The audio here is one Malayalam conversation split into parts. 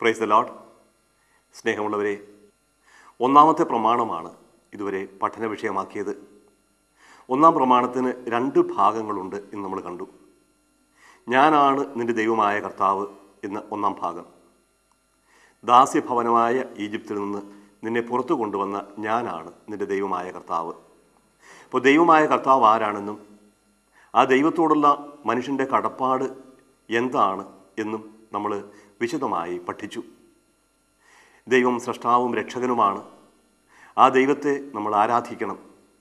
പ്രൈസ് ദ ലോഡ് സ്നേഹമുള്ളവരെ ഒന്നാമത്തെ പ്രമാണമാണ് ഇതുവരെ പഠന വിഷയമാക്കിയത് ഒന്നാം പ്രമാണത്തിന് രണ്ട് ഭാഗങ്ങളുണ്ട് എന്ന് നമ്മൾ കണ്ടു ഞാനാണ് നിന്റെ ദൈവമായ കർത്താവ് എന്ന ഒന്നാം ഭാഗം ദാസ്യഭവനമായ ഈജിപ്തിൽ നിന്ന് നിന്നെ പുറത്തു കൊണ്ടുവന്ന ഞാനാണ് നിന്റെ ദൈവമായ കർത്താവ് അപ്പോൾ ദൈവമായ കർത്താവ് ആരാണെന്നും ആ ദൈവത്തോടുള്ള മനുഷ്യൻ്റെ കടപ്പാട് എന്താണ് എന്നും നമ്മൾ വിശദമായി പഠിച്ചു ദൈവം സൃഷ്ടാവും രക്ഷകനുമാണ് ആ ദൈവത്തെ നമ്മൾ ആരാധിക്കണം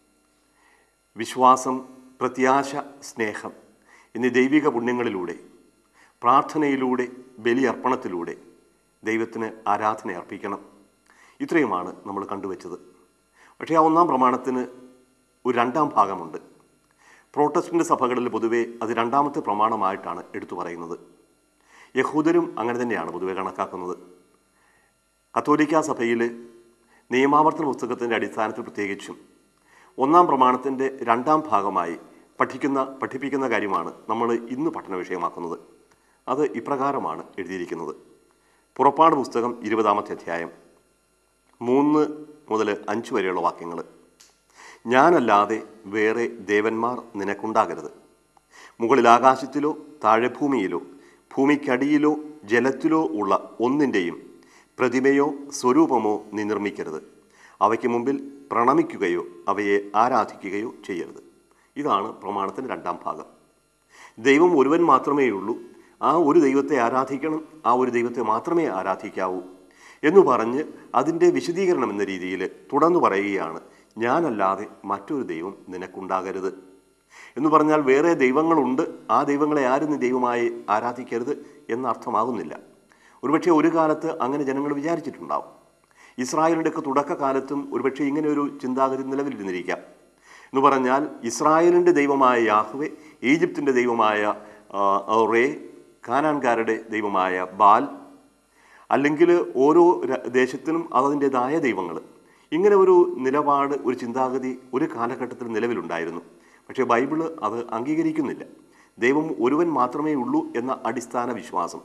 വിശ്വാസം പ്രത്യാശ സ്നേഹം എന്നീ ദൈവിക പുണ്യങ്ങളിലൂടെ പ്രാർത്ഥനയിലൂടെ ബലിയർപ്പണത്തിലൂടെ ദൈവത്തിന് ആരാധന അർപ്പിക്കണം ഇത്രയുമാണ് നമ്മൾ കണ്ടുവച്ചത് പക്ഷേ ആ ഒന്നാം പ്രമാണത്തിന് ഒരു രണ്ടാം ഭാഗമുണ്ട് പ്രോട്ടസ്റ്റന്റ് സഭകളിൽ പൊതുവെ അത് രണ്ടാമത്തെ പ്രമാണമായിട്ടാണ് എടുത്തു പറയുന്നത് യഹൂദരും അങ്ങനെ തന്നെയാണ് പൊതുവെ കണക്കാക്കുന്നത് കത്തോലിക്ക സഭയിൽ നിയമാവർത്തന പുസ്തകത്തിൻ്റെ അടിസ്ഥാനത്തിൽ പ്രത്യേകിച്ചും ഒന്നാം പ്രമാണത്തിൻ്റെ രണ്ടാം ഭാഗമായി പഠിക്കുന്ന പഠിപ്പിക്കുന്ന കാര്യമാണ് നമ്മൾ ഇന്ന് പഠന വിഷയമാക്കുന്നത് അത് ഇപ്രകാരമാണ് എഴുതിയിരിക്കുന്നത് പുറപ്പാട് പുസ്തകം ഇരുപതാമത്തെ അധ്യായം മൂന്ന് മുതൽ അഞ്ച് വരെയുള്ള വാക്യങ്ങൾ ഞാനല്ലാതെ വേറെ ദേവന്മാർ നിനക്കുണ്ടാകരുത് മുകളിൽ ആകാശത്തിലോ താഴെ ഭൂമിയിലോ ഭൂമിക്കടിയിലോ ജലത്തിലോ ഉള്ള ഒന്നിൻ്റെയും പ്രതിമയോ സ്വരൂപമോ നീ നിർമ്മിക്കരുത് അവയ്ക്ക് മുമ്പിൽ പ്രണമിക്കുകയോ അവയെ ആരാധിക്കുകയോ ചെയ്യരുത് ഇതാണ് പ്രമാണത്തിൻ്റെ രണ്ടാം ഭാഗം ദൈവം ഒരുവൻ മാത്രമേ ഉള്ളൂ ആ ഒരു ദൈവത്തെ ആരാധിക്കണം ആ ഒരു ദൈവത്തെ മാത്രമേ ആരാധിക്കാവൂ എന്ന് പറഞ്ഞ് അതിൻ്റെ വിശദീകരണം എന്ന രീതിയിൽ തുടർന്ന് പറയുകയാണ് ഞാനല്ലാതെ മറ്റൊരു ദൈവം നിനക്കുണ്ടാകരുത് എന്ന് പറഞ്ഞാൽ വേറെ ദൈവങ്ങളുണ്ട് ആ ദൈവങ്ങളെ ആരും നീ ദൈവമായി ആരാധിക്കരുത് എന്നർത്ഥമാകുന്നില്ല ഒരുപക്ഷെ ഒരു കാലത്ത് അങ്ങനെ ജനങ്ങൾ വിചാരിച്ചിട്ടുണ്ടാവും ഇസ്രായേലിൻ്റെ ഒക്കെ തുടക്കകാലത്തും ഒരുപക്ഷെ ഇങ്ങനെ ഒരു ചിന്താഗതി നിലവിലിരുന്നിരിക്കാം എന്ന് പറഞ്ഞാൽ ഇസ്രായേലിൻ്റെ ദൈവമായ യാഹ്വെ ഈജിപ്തിൻ്റെ ദൈവമായ ആ, റേ കാനാൻകാരുടെ ദൈവമായ ബാൽ അല്ലെങ്കിൽ ഓരോ ര- ദേശത്തിനും അതതിൻ്റെതായ ദൈവങ്ങൾ ഇങ്ങനെ ഒരു നിലപാട് ഒരു ചിന്താഗതി ഒരു കാലഘട്ടത്തിൽ നിലവിലുണ്ടായിരുന്നു പക്ഷേ ബൈബിള് അത് അംഗീകരിക്കുന്നില്ല ദൈവം ഒരുവൻ മാത്രമേ ഉള്ളൂ എന്ന അടിസ്ഥാന വിശ്വാസം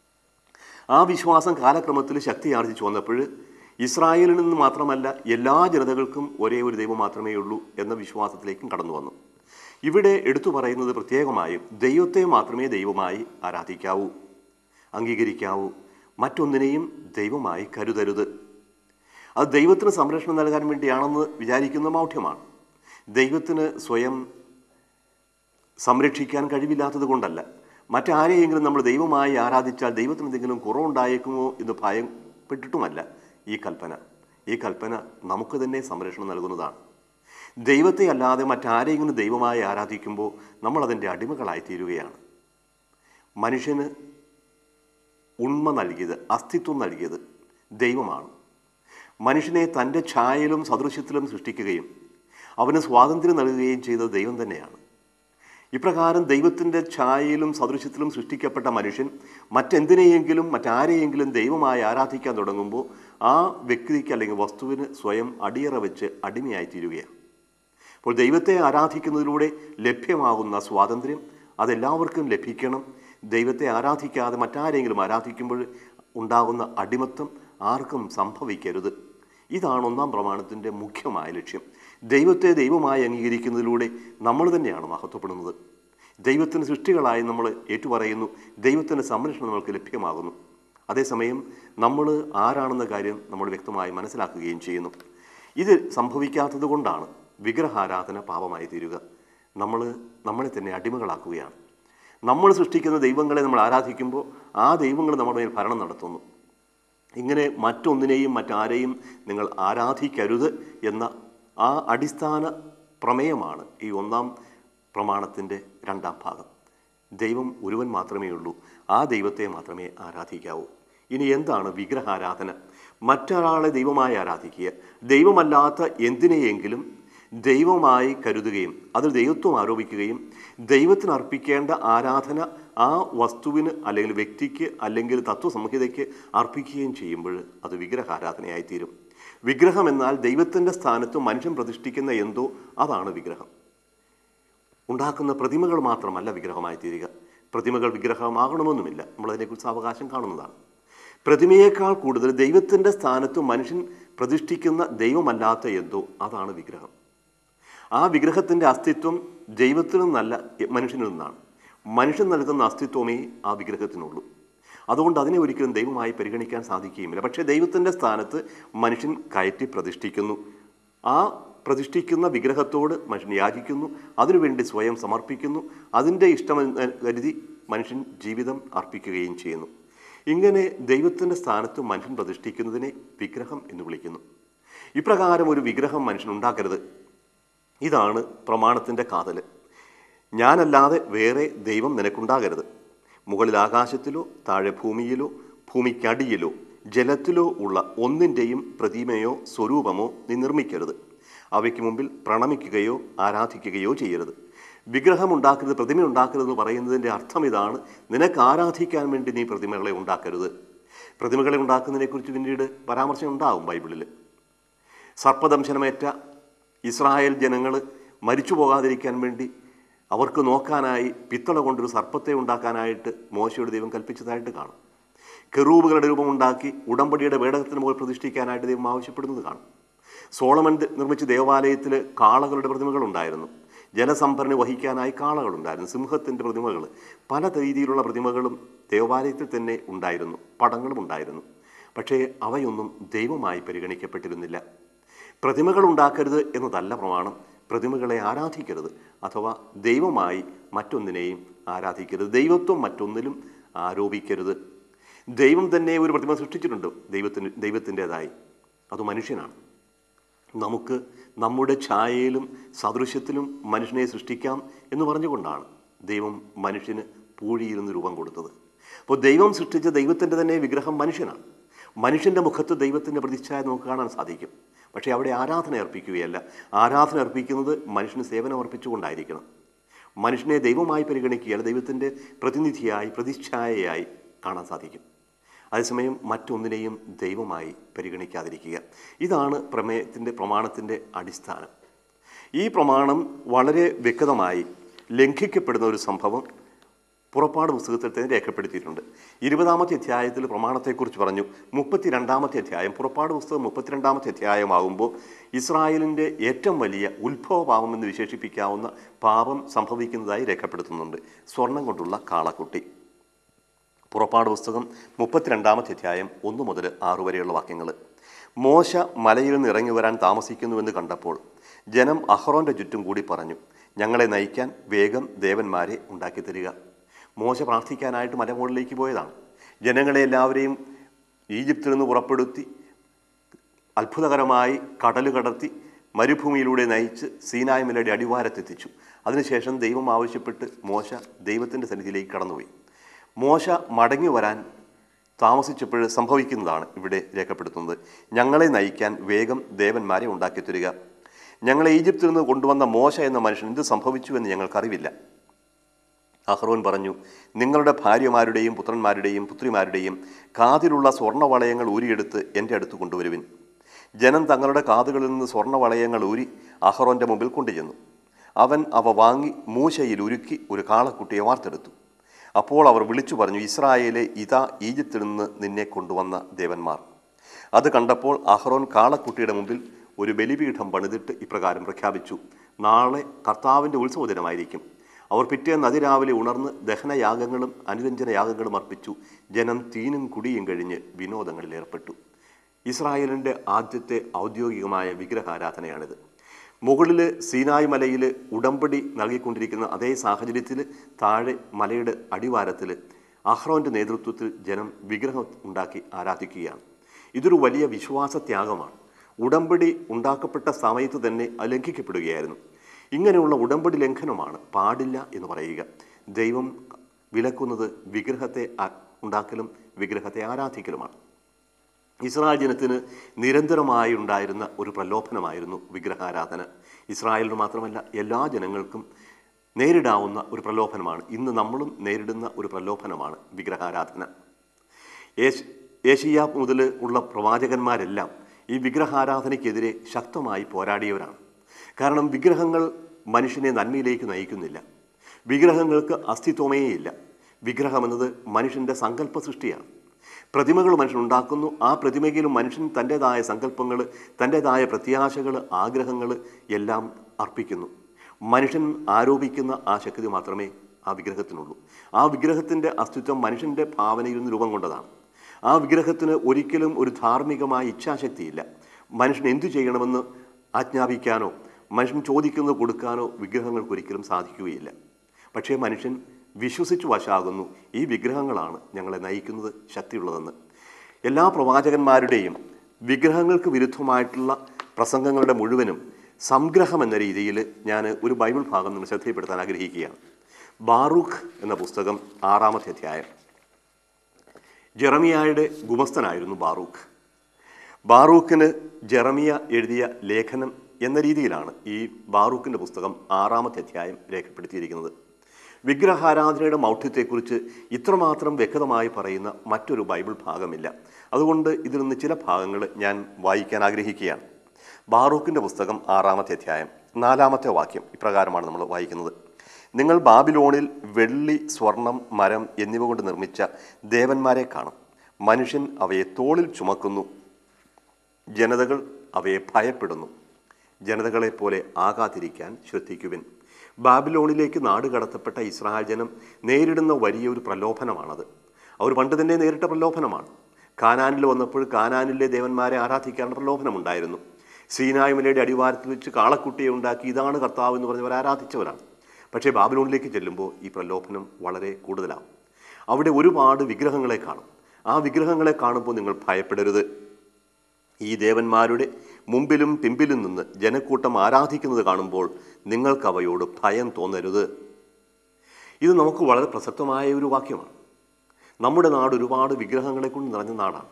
ആ വിശ്വാസം കാലക്രമത്തിൽ ശക്തി ആർജിച്ചു വന്നപ്പോൾ ഇസ്രായേലിൽ നിന്ന് മാത്രമല്ല എല്ലാ ജനതകൾക്കും ഒരേ ഒരു ദൈവം മാത്രമേ ഉള്ളൂ എന്ന വിശ്വാസത്തിലേക്കും കടന്നു വന്നു ഇവിടെ എടുത്തു പറയുന്നത് പ്രത്യേകമായും ദൈവത്തെ മാത്രമേ ദൈവമായി ആരാധിക്കാവൂ അംഗീകരിക്കാവൂ മറ്റൊന്നിനെയും ദൈവമായി കരുതരുത് അത് ദൈവത്തിന് സംരക്ഷണം നൽകാൻ വേണ്ടിയാണെന്ന് വിചാരിക്കുന്ന മൗഢ്യമാണ് ദൈവത്തിന് സ്വയം സംരക്ഷിക്കാൻ കഴിവില്ലാത്തത് കൊണ്ടല്ല മറ്റാരെയെങ്കിലും നമ്മൾ ദൈവമായി ആരാധിച്ചാൽ ദൈവത്തിന് എന്തെങ്കിലും കുറവുണ്ടായേക്കുമോ എന്ന് ഭയപ്പെട്ടിട്ടുമല്ല ഈ കൽപ്പന ഈ കൽപ്പന നമുക്ക് തന്നെ സംരക്ഷണം നൽകുന്നതാണ് ദൈവത്തെ അല്ലാതെ മറ്റാരെയെങ്കിലും ദൈവമായി ആരാധിക്കുമ്പോൾ നമ്മൾ അതിൻ്റെ അടിമകളായി തീരുകയാണ് മനുഷ്യന് ഉണ്മ നൽകിയത് അസ്തിത്വം നൽകിയത് ദൈവമാണ് മനുഷ്യനെ തൻ്റെ ഛായയിലും സദൃശ്യത്തിലും സൃഷ്ടിക്കുകയും അവന് സ്വാതന്ത്ര്യം നൽകുകയും ചെയ്തത് ദൈവം തന്നെയാണ് ഇപ്രകാരം ദൈവത്തിൻ്റെ ഛായയിലും സദൃശ്യത്തിലും സൃഷ്ടിക്കപ്പെട്ട മനുഷ്യൻ മറ്റെന്തിനെയെങ്കിലും മറ്റാരെയെങ്കിലും ദൈവമായി ആരാധിക്കാൻ തുടങ്ങുമ്പോൾ ആ വ്യക്തിക്ക് അല്ലെങ്കിൽ വസ്തുവിന് സ്വയം അടിയറ വെച്ച് അടിമയായി തീരുകയാണ് അപ്പോൾ ദൈവത്തെ ആരാധിക്കുന്നതിലൂടെ ലഭ്യമാകുന്ന സ്വാതന്ത്ര്യം അതെല്ലാവർക്കും ലഭിക്കണം ദൈവത്തെ ആരാധിക്കാതെ മറ്റാരെങ്കിലും ആരാധിക്കുമ്പോൾ ഉണ്ടാകുന്ന അടിമത്തം ആർക്കും സംഭവിക്കരുത് ഇതാണ് ഒന്നാം പ്രമാണത്തിൻ്റെ മുഖ്യമായ ലക്ഷ്യം ദൈവത്തെ ദൈവമായി അംഗീകരിക്കുന്നതിലൂടെ നമ്മൾ തന്നെയാണ് മഹത്വപ്പെടുന്നത് ദൈവത്തിന് സൃഷ്ടികളായി നമ്മൾ ഏറ്റുപറയുന്നു ദൈവത്തിൻ്റെ സംരക്ഷണം നമ്മൾക്ക് ലഭ്യമാകുന്നു അതേസമയം നമ്മൾ ആരാണെന്ന കാര്യം നമ്മൾ വ്യക്തമായി മനസ്സിലാക്കുകയും ചെയ്യുന്നു ഇത് സംഭവിക്കാത്തത് കൊണ്ടാണ് വിഗ്രഹാരാധന പാപമായി തീരുക നമ്മൾ നമ്മളെ തന്നെ അടിമകളാക്കുകയാണ് നമ്മൾ സൃഷ്ടിക്കുന്ന ദൈവങ്ങളെ നമ്മൾ ആരാധിക്കുമ്പോൾ ആ ദൈവങ്ങൾ നമ്മുടെ മേൽ ഭരണം നടത്തുന്നു ഇങ്ങനെ മറ്റൊന്നിനെയും മറ്റാരെയും നിങ്ങൾ ആരാധിക്കരുത് എന്ന ആ അടിസ്ഥാന പ്രമേയമാണ് ഈ ഒന്നാം പ്രമാണത്തിൻ്റെ രണ്ടാം ഭാഗം ദൈവം ഒരുവൻ മാത്രമേ ഉള്ളൂ ആ ദൈവത്തെ മാത്രമേ ആരാധിക്കാവൂ ഇനി എന്താണ് വിഗ്രഹാരാധന മറ്റൊരാളെ ദൈവമായി ആരാധിക്കുക ദൈവമല്ലാത്ത എന്തിനെയെങ്കിലും ദൈവമായി കരുതുകയും അതിൽ ദൈവത്വം ആരോപിക്കുകയും ദൈവത്തിന് അർപ്പിക്കേണ്ട ആരാധന ആ വസ്തുവിന് അല്ലെങ്കിൽ വ്യക്തിക്ക് അല്ലെങ്കിൽ തത്വസംഹിതയ്ക്ക് അർപ്പിക്കുകയും ചെയ്യുമ്പോൾ അത് വിഗ്രഹാരാധനയായി തീരും വിഗ്രഹം എന്നാൽ ദൈവത്തിൻ്റെ സ്ഥാനത്ത് മനുഷ്യൻ പ്രതിഷ്ഠിക്കുന്ന എന്തോ അതാണ് വിഗ്രഹം ഉണ്ടാക്കുന്ന പ്രതിമകൾ മാത്രമല്ല വിഗ്രഹമായി തീരുക പ്രതിമകൾ വിഗ്രഹമാകണമെന്നുമില്ല നമ്മളതിനെക്കുറിച്ച് അവകാശം കാണുന്നതാണ് പ്രതിമയേക്കാൾ കൂടുതൽ ദൈവത്തിൻ്റെ സ്ഥാനത്ത് മനുഷ്യൻ പ്രതിഷ്ഠിക്കുന്ന ദൈവമല്ലാത്ത എന്തോ അതാണ് വിഗ്രഹം ആ വിഗ്രഹത്തിൻ്റെ അസ്തിത്വം ദൈവത്തിൽ നിന്നല്ല മനുഷ്യനിൽ നിന്നാണ് മനുഷ്യൻ നൽകുന്ന അസ്തിത്വമേ ആ വിഗ്രഹത്തിനുള്ളൂ അതുകൊണ്ട് അതിനെ ഒരിക്കലും ദൈവമായി പരിഗണിക്കാൻ സാധിക്കുകയുമില്ല പക്ഷേ ദൈവത്തിൻ്റെ സ്ഥാനത്ത് മനുഷ്യൻ കയറ്റി പ്രതിഷ്ഠിക്കുന്നു ആ പ്രതിഷ്ഠിക്കുന്ന വിഗ്രഹത്തോട് മനുഷ്യൻ യാചിക്കുന്നു അതിനുവേണ്ടി സ്വയം സമർപ്പിക്കുന്നു അതിൻ്റെ ഇഷ്ടമെന്ന് കരുതി മനുഷ്യൻ ജീവിതം അർപ്പിക്കുകയും ചെയ്യുന്നു ഇങ്ങനെ ദൈവത്തിൻ്റെ സ്ഥാനത്ത് മനുഷ്യൻ പ്രതിഷ്ഠിക്കുന്നതിനെ വിഗ്രഹം എന്ന് വിളിക്കുന്നു ഇപ്രകാരം ഒരു വിഗ്രഹം മനുഷ്യൻ ഉണ്ടാക്കരുത് ഇതാണ് പ്രമാണത്തിൻ്റെ കാതൽ ഞാനല്ലാതെ വേറെ ദൈവം നിനക്കുണ്ടാകരുത് മുകളിൽ ആകാശത്തിലോ താഴെ ഭൂമിയിലോ ഭൂമിക്കടിയിലോ ജലത്തിലോ ഉള്ള ഒന്നിൻ്റെയും പ്രതിമയോ സ്വരൂപമോ നീ നിർമ്മിക്കരുത് അവയ്ക്ക് മുമ്പിൽ പ്രണമിക്കുകയോ ആരാധിക്കുകയോ ചെയ്യരുത് വിഗ്രഹം ഉണ്ടാക്കരുത് പ്രതിമ ഉണ്ടാക്കരുത് എന്ന് പറയുന്നതിൻ്റെ അർത്ഥം ഇതാണ് നിനക്ക് ആരാധിക്കാൻ വേണ്ടി നീ പ്രതിമകളെ ഉണ്ടാക്കരുത് പ്രതിമകളെ ഉണ്ടാക്കുന്നതിനെക്കുറിച്ച് പിന്നീട് പരാമർശം ഉണ്ടാവും ബൈബിളിൽ സർപ്പദംശനമേറ്റ ഇസ്രായേൽ ജനങ്ങൾ മരിച്ചു പോകാതിരിക്കാൻ വേണ്ടി അവർക്ക് നോക്കാനായി പിത്തള കൊണ്ടൊരു സർപ്പത്തെ ഉണ്ടാക്കാനായിട്ട് മോശയുടെ ദൈവം കൽപ്പിച്ചതായിട്ട് കാണും കെറൂബുകളുടെ രൂപമുണ്ടാക്കി ഉടമ്പടിയുടെ വേടകത്തിന് മുകളിൽ പ്രതിഷ്ഠിക്കാനായിട്ട് ദൈവം ആവശ്യപ്പെടുന്നത് കാണും സോളമൻ ത- നിർമ്മിച്ച ദേവാലയത്തിൽ കാളകളുടെ പ്രതിമകൾ ഉണ്ടായിരുന്നു ജലസംഭരണി വഹിക്കാനായി കാളകളുണ്ടായിരുന്നു സിംഹത്തിൻ്റെ പ്രതിമകൾ പല രീതിയിലുള്ള പ്രതിമകളും ദേവാലയത്തിൽ തന്നെ ഉണ്ടായിരുന്നു പടങ്ങളും ഉണ്ടായിരുന്നു പക്ഷേ അവയൊന്നും ദൈവമായി പരിഗണിക്കപ്പെട്ടിരുന്നില്ല പ്രതിമകൾ ഉണ്ടാക്കരുത് എന്നതല്ല പ്രമാണം പ്രതിമകളെ ആരാധിക്കരുത് അഥവാ ദൈവമായി മറ്റൊന്നിനെയും ആരാധിക്കരുത് ദൈവത്വം മറ്റൊന്നിലും ആരോപിക്കരുത് ദൈവം തന്നെ ഒരു പ്രതിമ സൃഷ്ടിച്ചിട്ടുണ്ട് ദൈവത്തിന് ദൈവത്തിൻ്റെതായി അത് മനുഷ്യനാണ് നമുക്ക് നമ്മുടെ ഛായയിലും സദൃശ്യത്തിലും മനുഷ്യനെ സൃഷ്ടിക്കാം എന്ന് പറഞ്ഞുകൊണ്ടാണ് ദൈവം മനുഷ്യന് പൂഴിയിരുന്ന് രൂപം കൊടുത്തത് അപ്പോൾ ദൈവം സൃഷ്ടിച്ച ദൈവത്തിൻ്റെ തന്നെ വിഗ്രഹം മനുഷ്യനാണ് മനുഷ്യൻ്റെ മുഖത്ത് ദൈവത്തിൻ്റെ പ്രതിച്ഛായ നമുക്ക് കാണാൻ സാധിക്കും പക്ഷേ അവിടെ ആരാധന അർപ്പിക്കുകയല്ല ആരാധന അർപ്പിക്കുന്നത് മനുഷ്യന് സേവനം അർപ്പിച്ചുകൊണ്ടായിരിക്കണം മനുഷ്യനെ ദൈവമായി പരിഗണിക്കുകയല്ല ദൈവത്തിൻ്റെ പ്രതിനിധിയായി പ്രതിച്ഛായയായി കാണാൻ സാധിക്കും അതേസമയം മറ്റൊന്നിനെയും ദൈവമായി പരിഗണിക്കാതിരിക്കുക ഇതാണ് പ്രമേയത്തിൻ്റെ പ്രമാണത്തിൻ്റെ അടിസ്ഥാനം ഈ പ്രമാണം വളരെ വ്യക്തമായി ലംഘിക്കപ്പെടുന്ന ഒരു സംഭവം പുറപ്പാട് പുസ്തകത്തിൽ തന്നെ രേഖപ്പെടുത്തിയിട്ടുണ്ട് ഇരുപതാമത്തെ അധ്യായത്തിൽ പ്രമാണത്തെക്കുറിച്ച് പറഞ്ഞു മുപ്പത്തിരണ്ടാമത്തെ അധ്യായം പുറപ്പാട് പുസ്തകം മുപ്പത്തിരണ്ടാമത്തെ അധ്യായമാകുമ്പോൾ ഇസ്രായേലിൻ്റെ ഏറ്റവും വലിയ ഉത്ഭവ പാപം എന്ന് വിശേഷിപ്പിക്കാവുന്ന പാപം സംഭവിക്കുന്നതായി രേഖപ്പെടുത്തുന്നുണ്ട് സ്വർണം കൊണ്ടുള്ള കാളക്കുട്ടി പുറപ്പാട് പുസ്തകം മുപ്പത്തിരണ്ടാമത്തെ അധ്യായം ഒന്ന് മുതൽ ആറു വരെയുള്ള വാക്യങ്ങൾ മോശ മലയിൽ നിന്ന് ഇറങ്ങി വരാൻ താമസിക്കുന്നുവെന്ന് കണ്ടപ്പോൾ ജനം അഹ്റോന്റെ ചുറ്റും കൂടി പറഞ്ഞു ഞങ്ങളെ നയിക്കാൻ വേഗം ദേവന്മാരെ ഉണ്ടാക്കി തരിക മോശ പ്രാർത്ഥിക്കാനായിട്ട് മലമുകളിലേക്ക് പോയതാണ് ജനങ്ങളെ എല്ലാവരെയും ഈജിപ്തിൽ നിന്ന് പുറപ്പെടുത്തി അത്ഭുതകരമായി കടൽ കടത്തി മരുഭൂമിയിലൂടെ നയിച്ച് സീനായ് മലയുടെ അടിവാരത്തെത്തിച്ചു അതിനുശേഷം ദൈവം ആവശ്യപ്പെട്ട് മോശ ദൈവത്തിൻ്റെ സന്നിധിയിലേക്ക് കടന്നുപോയി മോശ മടങ്ങി വരാൻ താമസിച്ചപ്പോൾ സംഭവിക്കുന്നതാണ് ഇവിടെ രേഖപ്പെടുത്തുന്നത് ഞങ്ങളെ നയിക്കാൻ വേഗം ദേവന്മാരെ ഉണ്ടാക്കി തരിക ഞങ്ങളെ ഈജിപ്തിൽ നിന്ന് കൊണ്ടുവന്ന മോശ എന്ന മനുഷ്യൻ എന്ത് സംഭവിച്ചു എന്ന് ഞങ്ങൾക്കറിവില്ല അഹ്റോൻ പറഞ്ഞു നിങ്ങളുടെ ഭാര്യമാരുടെയും പുത്രന്മാരുടെയും പുത്രിമാരുടെയും കാതിലുള്ള സ്വർണ്ണവളയങ്ങൾ ഊരിയെടുത്ത് എൻ്റെ അടുത്ത് കൊണ്ടുവരുവിൻ ജനം തങ്ങളുടെ കാതുകളിൽ നിന്ന് സ്വർണ്ണവളയങ്ങൾ ഊരി അഹ്റോൻ്റെ മുമ്പിൽ കൊണ്ടുചെന്നു അവൻ അവ വാങ്ങി മൂശയിൽ ഉരുക്കി ഒരു കാളക്കുട്ടിയെ വാർത്തെടുത്തു അപ്പോൾ അവർ വിളിച്ചു പറഞ്ഞു ഇസ്രായേലെ ഇതാ ഈജിപ്തിൽ നിന്ന് നിന്നെ കൊണ്ടുവന്ന ദേവന്മാർ അത് കണ്ടപ്പോൾ അഹ്റോൻ കാളക്കുട്ടിയുടെ മുമ്പിൽ ഒരു ബലിപീഠം പണിതിട്ട് ഇപ്രകാരം പ്രഖ്യാപിച്ചു നാളെ കർത്താവിൻ്റെ ഉത്സവ ദിനമായിരിക്കും അവർ പിറ്റേന്ന് അതിരാവിലെ ഉണർന്ന് ദഹനയാഗങ്ങളും അനുരഞ്ജന യാഗങ്ങളും അർപ്പിച്ചു ജനം തീനും കുടിയും കഴിഞ്ഞ് വിനോദങ്ങളിൽ ഏർപ്പെട്ടു ഇസ്രായേലിൻ്റെ ആദ്യത്തെ ഔദ്യോഗികമായ വിഗ്രഹാരാധനയാണിത് മുകളിൽ സീനായ് മലയിൽ ഉടമ്പടി നൽകിക്കൊണ്ടിരിക്കുന്ന അതേ സാഹചര്യത്തിൽ താഴെ മലയുടെ അടിവാരത്തിൽ അഹ്റോൻ്റെ നേതൃത്വത്തിൽ ജനം വിഗ്രഹം ഉണ്ടാക്കി ആരാധിക്കുകയാണ് ഇതൊരു വലിയ വിശ്വാസത്യാഗമാണ് ഉടമ്പടി ഉണ്ടാക്കപ്പെട്ട സമയത്ത് തന്നെ അത് ലംഘിക്കപ്പെടുകയായിരുന്നു ഇങ്ങനെയുള്ള ഉടമ്പടി ലംഘനമാണ് പാടില്ല എന്ന് പറയുക ദൈവം വിലക്കുന്നത് വിഗ്രഹത്തെ ആ- ഉണ്ടാക്കലും വിഗ്രഹത്തെ ആരാധിക്കലുമാണ് ഇസ്രായേൽ ജനത്തിന് നിരന്തരമായി ഉണ്ടായിരുന്ന ഒരു പ്രലോഭനമായിരുന്നു വിഗ്രഹാരാധന ഇസ്രായേലിന് മാത്രമല്ല എല്ലാ ജനങ്ങൾക്കും നേരിടാവുന്ന ഒരു പ്രലോഭനമാണ് ഇന്ന് നമ്മളും നേരിടുന്ന ഒരു പ്രലോഭനമാണ് വിഗ്രഹാരാധന ഏഷ് ഏഷ്യ മുതൽ ഉള്ള പ്രവാചകന്മാരെല്ലാം ഈ വിഗ്രഹാരാധനയ്ക്കെതിരെ ശക്തമായി പോരാടിയവരാണ് കാരണം വിഗ്രഹങ്ങൾ മനുഷ്യനെ നന്മയിലേക്ക് നയിക്കുന്നില്ല വിഗ്രഹങ്ങൾക്ക് അസ്തിത്വമേ ഇല്ല വിഗ്രഹമെന്നത് മനുഷ്യൻ്റെ സങ്കല്പ സൃഷ്ടിയാണ് പ്രതിമകൾ മനുഷ്യൻ ഉണ്ടാക്കുന്നു ആ പ്രതിമയിലും മനുഷ്യൻ തൻ്റെതായ സങ്കല്പങ്ങൾ തൻ്റെതായ പ്രത്യാശകൾ ആഗ്രഹങ്ങൾ എല്ലാം അർപ്പിക്കുന്നു മനുഷ്യൻ ആരോപിക്കുന്ന ആ ശക്തി മാത്രമേ ആ വിഗ്രഹത്തിനുള്ളൂ ആ വിഗ്രഹത്തിൻ്റെ അസ്തിത്വം മനുഷ്യൻ്റെ ഭാവനയിൽ നിന്ന് രൂപം കൊണ്ടതാണ് ആ വിഗ്രഹത്തിന് ഒരിക്കലും ഒരു ധാർമ്മികമായ ഇച്ഛാശക്തിയില്ല മനുഷ്യൻ എന്തു ചെയ്യണമെന്ന് ആജ്ഞാപിക്കാനോ മനുഷ്യൻ ചോദിക്കുന്നത് കൊടുക്കാനോ വിഗ്രഹങ്ങൾക്ക് ഒരിക്കലും സാധിക്കുകയില്ല പക്ഷേ മനുഷ്യൻ വിശ്വസിച്ചു വശാകുന്നു ഈ വിഗ്രഹങ്ങളാണ് ഞങ്ങളെ നയിക്കുന്നത് ശക്തിയുള്ളതെന്ന് എല്ലാ പ്രവാചകന്മാരുടെയും വിഗ്രഹങ്ങൾക്ക് വിരുദ്ധമായിട്ടുള്ള പ്രസംഗങ്ങളുടെ മുഴുവനും സംഗ്രഹം എന്ന രീതിയിൽ ഞാൻ ഒരു ബൈബിൾ ഭാഗം നിങ്ങൾ ശ്രദ്ധയിൽപ്പെടുത്താൻ ആഗ്രഹിക്കുകയാണ് ബാറൂഖ് എന്ന പുസ്തകം ആറാമത്തെ അധ്യായം ജെറമിയായുടെ ഗുമസ്തനായിരുന്നു ബാറൂഖ് ബാറൂഖിന് ജെറമിയ എഴുതിയ ലേഖനം എന്ന രീതിയിലാണ് ഈ ബാറൂഖിൻ്റെ പുസ്തകം ആറാമത്തെ അധ്യായം രേഖപ്പെടുത്തിയിരിക്കുന്നത് വിഗ്രഹാരാധനയുടെ മൗഢ്യത്തെക്കുറിച്ച് ഇത്രമാത്രം വ്യക്തമായി പറയുന്ന മറ്റൊരു ബൈബിൾ ഭാഗമില്ല അതുകൊണ്ട് ഇതിൽ നിന്ന് ചില ഭാഗങ്ങൾ ഞാൻ വായിക്കാൻ ആഗ്രഹിക്കുകയാണ് ബാറൂഖിൻ്റെ പുസ്തകം ആറാമത്തെ അധ്യായം നാലാമത്തെ വാക്യം ഇപ്രകാരമാണ് നമ്മൾ വായിക്കുന്നത് നിങ്ങൾ ബാബിലോണിൽ വെള്ളി സ്വർണം മരം എന്നിവ കൊണ്ട് നിർമ്മിച്ച ദേവന്മാരെ കാണും മനുഷ്യൻ അവയെ തോളിൽ ചുമക്കുന്നു ജനതകൾ അവയെ ഭയപ്പെടുന്നു ജനതകളെപ്പോലെ ആകാതിരിക്കാൻ ശ്രദ്ധിക്കുവിൻ ബാബിലോണിലേക്ക് നാട് കടത്തപ്പെട്ട ഇസ്രായേൽ ജനം നേരിടുന്ന വലിയൊരു പ്രലോഭനമാണത് അവർ പണ്ട് തന്നെ നേരിട്ട പ്രലോഭനമാണ് കാനാനിൽ വന്നപ്പോൾ കാനാനിലെ ദേവന്മാരെ ആരാധിക്കാനുള്ള പ്രലോഭനമുണ്ടായിരുന്നു സീനായ് മലയുടെ അടിവാരത്തിൽ വെച്ച് കാളക്കുട്ടിയെ ഉണ്ടാക്കി ഇതാണ് കർത്താവ് എന്ന് പറഞ്ഞവർ ആരാധിച്ചവരാണ് പക്ഷേ ബാബിലോണിലേക്ക് ചെല്ലുമ്പോൾ ഈ പ്രലോഭനം വളരെ കൂടുതലാണ് അവിടെ ഒരുപാട് വിഗ്രഹങ്ങളെ കാണും ആ വിഗ്രഹങ്ങളെ കാണുമ്പോൾ നിങ്ങൾ ഭയപ്പെടരുത് ഈ ദേവന്മാരുടെ മുമ്പിലും പിമ്പിലും നിന്ന് ജനക്കൂട്ടം ആരാധിക്കുന്നത് കാണുമ്പോൾ നിങ്ങൾക്ക് അവയോട് ഭയം തോന്നരുത് ഇത് നമുക്ക് വളരെ പ്രസക്തമായ ഒരു വാക്യമാണ് നമ്മുടെ നാട് ഒരുപാട് വിഗ്രഹങ്ങളെ കൊണ്ട് നിറഞ്ഞ നാടാണ്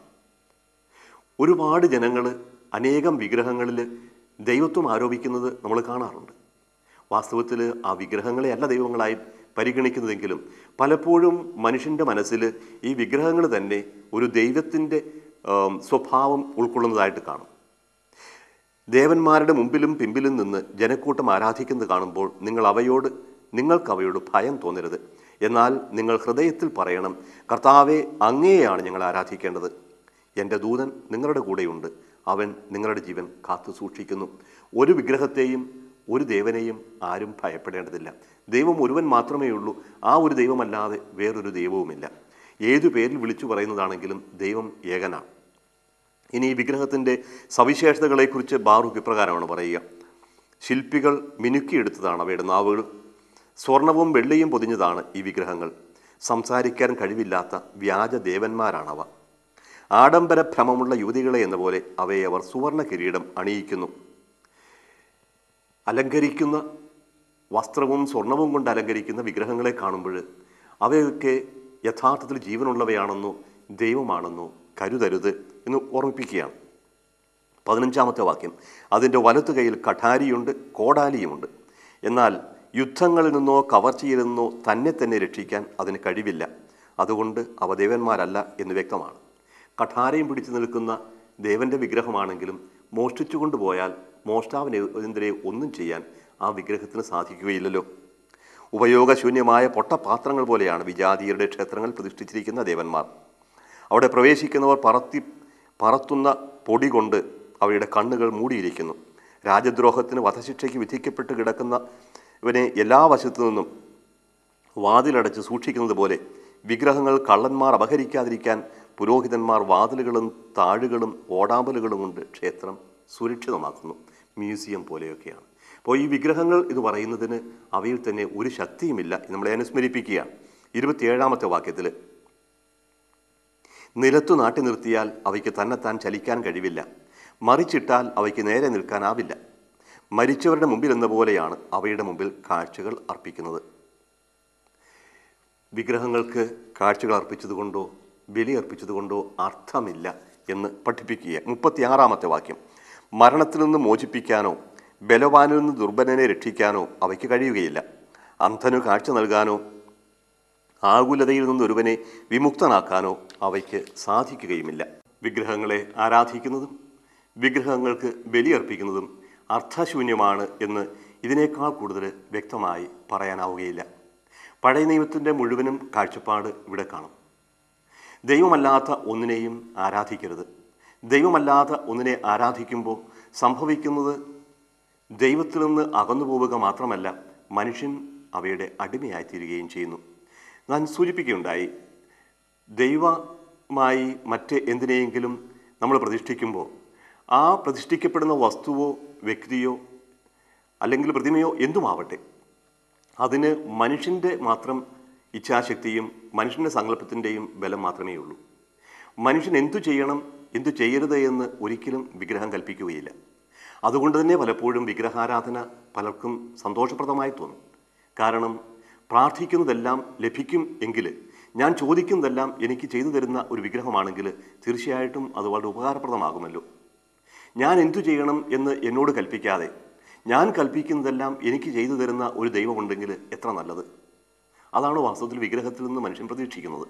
ഒരുപാട് ജനങ്ങൾ അനേകം വിഗ്രഹങ്ങളിൽ ദൈവത്വം ആരോപിക്കുന്നത് നമ്മൾ കാണാറുണ്ട് വാസ്തവത്തിൽ ആ വിഗ്രഹങ്ങളെ അല്ല ദൈവങ്ങളായി പരിഗണിക്കുന്നതെങ്കിലും പലപ്പോഴും മനുഷ്യൻ്റെ മനസ്സിൽ ഈ വിഗ്രഹങ്ങൾ തന്നെ ഒരു ദൈവത്തിൻ്റെ ആം, സ്വഭാവം ഉൾക്കൊള്ളുന്നതായിട്ട് കാണും ദേവന്മാരുടെ മുമ്പിലും പിമ്പിലും നിന്ന് ജനക്കൂട്ടം ആരാധിക്കുന്നത് കാണുമ്പോൾ നിങ്ങൾ അവയോട് നിങ്ങൾക്ക് അവയോട് ഭയം തോന്നരുത് എന്നാൽ നിങ്ങൾ ഹൃദയത്തിൽ പറയണം കർത്താവെ അങ്ങയെയാണ് ഞങ്ങൾ ആരാധിക്കേണ്ടത് എൻ്റെ ദൂതൻ നിങ്ങളുടെ കൂടെയുണ്ട് അവൻ നിങ്ങളുടെ ജീവൻ കാത്തു സൂക്ഷിക്കുന്നു ഒരു വിഗ്രഹത്തെയും ഒരു ദേവനെയും ആരും ഭയപ്പെടേണ്ടതില്ല ദൈവം ഒരുവൻ മാത്രമേ ഉള്ളൂ ആ ഒരു ദൈവമല്ലാതെ വേറൊരു ദൈവവുമില്ല ഏതു പേരിൽ വിളിച്ചു പറയുന്നതാണെങ്കിലും ദൈവം ഏകനാണ് ഇനി ഈ വിഗ്രഹത്തിൻ്റെ സവിശേഷതകളെക്കുറിച്ച് ബാറൂഖ് ഇപ്രകാരമാണ് പറയുക ശില്പികൾ മിനുക്കിയെടുത്തതാണ് അവയുടെ നാവുകൾ സ്വർണവും വെള്ളിയും പൊതിഞ്ഞതാണ് ഈ വിഗ്രഹങ്ങൾ സംസാരിക്കാൻ കഴിവില്ലാത്ത വ്യാജ ദേവന്മാരാണവ ആഡംബര ഭ്രമമുള്ള യുവതികളെ എന്ന പോലെ അവയെ അവർ സുവർണ കിരീടം അണിയിക്കുന്നു അലങ്കരിക്കുന്ന വസ്ത്രവും സ്വർണവും കൊണ്ട് അലങ്കരിക്കുന്ന വിഗ്രഹങ്ങളെ കാണുമ്പോൾ അവയൊക്കെ യഥാർത്ഥത്തിൽ ജീവനുള്ളവയാണെന്നോ ദൈവമാണെന്നോ കരുതരുത് എന്ന് ഓർമ്മിപ്പിക്കുകയാണ് പതിനഞ്ചാമത്തെ വാക്യം അതിൻ്റെ വലത്തു കൈയിൽ കഠാരിയുണ്ട് കോടാലിയുമുണ്ട് എന്നാൽ യുദ്ധങ്ങളിൽ നിന്നോ കവർച്ചയിൽ നിന്നോ തന്നെ തന്നെ രക്ഷിക്കാൻ അതിന് കഴിവില്ല അതുകൊണ്ട് അവ ദേവന്മാരല്ല എന്ന് വ്യക്തമാണ് കഠാരയും പിടിച്ചു നിൽക്കുന്ന ദേവന്റെ വിഗ്രഹമാണെങ്കിലും മോഷ്ടിച്ചു കൊണ്ടുപോയാൽ മോഷ്ടാവിനെതിരെ ഒന്നും ചെയ്യാൻ ആ വിഗ്രഹത്തിന് സാധിക്കുകയില്ലല്ലോ ഉപയോഗശൂന്യമായ പൊട്ടപാത്രങ്ങൾ പോലെയാണ് വിജാതീയരുടെ ക്ഷേത്രങ്ങൾ പ്രതിഷ്ഠിച്ചിരിക്കുന്ന ദേവന്മാർ അവിടെ പ്രവേശിക്കുന്നവർ പറത്തി പറത്തുന്ന പൊടി കൊണ്ട് അവയുടെ കണ്ണുകൾ മൂടിയിരിക്കുന്നു രാജദ്രോഹത്തിന് വധശിക്ഷയ്ക്ക് വിധിക്കപ്പെട്ട് കിടക്കുന്ന ഇവനെ എല്ലാ വശത്തു നിന്നും വാതിലടച്ച് സൂക്ഷിക്കുന്നത് പോലെ വിഗ്രഹങ്ങൾ കള്ളന്മാർ അപഹരിക്കാതിരിക്കാൻ പുരോഹിതന്മാർ വാതിലുകളും താഴുകളും ഓടാമ്പലുകളും കൊണ്ട് ക്ഷേത്രം സുരക്ഷിതമാക്കുന്നു മ്യൂസിയം പോലെയൊക്കെയാണ് അപ്പോൾ ഈ വിഗ്രഹങ്ങൾ ഇത് പറയുന്നതിന് അവയിൽ തന്നെ ഒരു ശക്തിയുമില്ല എന്ന് നമ്മളെ അനുസ്മരിപ്പിക്കുകയാണ് ഇരുപത്തിയേഴാമത്തെ വാക്യത്തിൽ നിലത്തു നാട്ടി നിർത്തിയാൽ അവയ്ക്ക് തന്നെത്താൻ ചലിക്കാൻ കഴിവില്ല മറിച്ചിട്ടാൽ അവയ്ക്ക് നേരെ നിൽക്കാനാവില്ല മരിച്ചവരുടെ മുമ്പിൽ എന്ന പോലെയാണ് അവയുടെ മുമ്പിൽ കാഴ്ചകൾ അർപ്പിക്കുന്നത് വിഗ്രഹങ്ങൾക്ക് കാഴ്ചകൾ അർപ്പിച്ചതുകൊണ്ടോ ബലി അർപ്പിച്ചതുകൊണ്ടോ അർത്ഥമില്ല എന്ന് പഠിപ്പിക്കുക മുപ്പത്തിയാറാമത്തെ വാക്യം മരണത്തിൽ നിന്ന് മോചിപ്പിക്കാനോ ബലവാനിൽ നിന്ന് ദുർബലനെ രക്ഷിക്കാനോ അവയ്ക്ക് കഴിയുകയില്ല അന്ധനു കാഴ്ച നൽകാനോ ആകുലതയിൽ നിന്ന് ഒരുവനെ വിമുക്തനാക്കാനോ അവയ്ക്ക് സാധിക്കുകയുമില്ല വിഗ്രഹങ്ങളെ ആരാധിക്കുന്നതും വിഗ്രഹങ്ങൾക്ക് ബലിയർപ്പിക്കുന്നതും അർത്ഥശൂന്യമാണ് എന്ന് ഇതിനേക്കാൾ കൂടുതൽ വ്യക്തമായി പറയാനാവുകയില്ല പഴയ നിയമത്തിൻ്റെ മുഴുവനും കാഴ്ചപ്പാട് ഇവിടെ കാണും ദൈവമല്ലാത്ത ഒന്നിനെയും ആരാധിക്കരുത് ദൈവമല്ലാത്ത ഒന്നിനെ ആരാധിക്കുമ്പോൾ സംഭവിക്കുന്നത് ദൈവത്തിൽ നിന്ന് അകന്നു പോവുക മാത്രമല്ല മനുഷ്യൻ അവയുടെ അടിമയായിത്തീരുകയും ചെയ്യുന്നു ഞാൻ സൂചിപ്പിക്കുകയുണ്ടായി ദൈവമായി മറ്റ് എന്തിനെയെങ്കിലും നമ്മൾ പ്രതിഷ്ഠിക്കുമ്പോൾ ആ പ്രതിഷ്ഠിക്കപ്പെടുന്ന വസ്തുവോ വ്യക്തിയോ അല്ലെങ്കിൽ പ്രതിമയോ എന്തുമാവട്ടെ അതിന് മനുഷ്യൻ്റെ മാത്രം ഇച്ഛാശക്തിയും മനുഷ്യൻ്റെ സങ്കല്പത്തിൻ്റെയും ബലം മാത്രമേ ഉള്ളൂ മനുഷ്യൻ എന്തു ചെയ്യണം എന്തു ചെയ്യരുത് എന്ന് ഒരിക്കലും വിഗ്രഹം കൽപ്പിക്കുകയില്ല അതുകൊണ്ട് തന്നെ പലപ്പോഴും വിഗ്രഹാരാധന പലർക്കും സന്തോഷപ്രദമായി തോന്നും കാരണം പ്രാർത്ഥിക്കുന്നതെല്ലാം ലഭിക്കും എങ്കിൽ ഞാൻ ചോദിക്കുന്നതെല്ലാം എനിക്ക് ചെയ്തു തരുന്ന ഒരു വിഗ്രഹമാണെങ്കിൽ തീർച്ചയായിട്ടും അത് വളരെ ഉപകാരപ്രദമാകുമല്ലോ ഞാൻ എന്തു ചെയ്യണം എന്ന് എന്നോട് കൽപ്പിക്കാതെ ഞാൻ കൽപ്പിക്കുന്നതെല്ലാം എനിക്ക് ചെയ്തു തരുന്ന ഒരു ദൈവമുണ്ടെങ്കിൽ എത്ര നല്ലത് അതാണ് വാസ്തവത്തിൽ വിഗ്രഹത്തിൽ നിന്ന് മനുഷ്യൻ പ്രതീക്ഷിക്കുന്നത്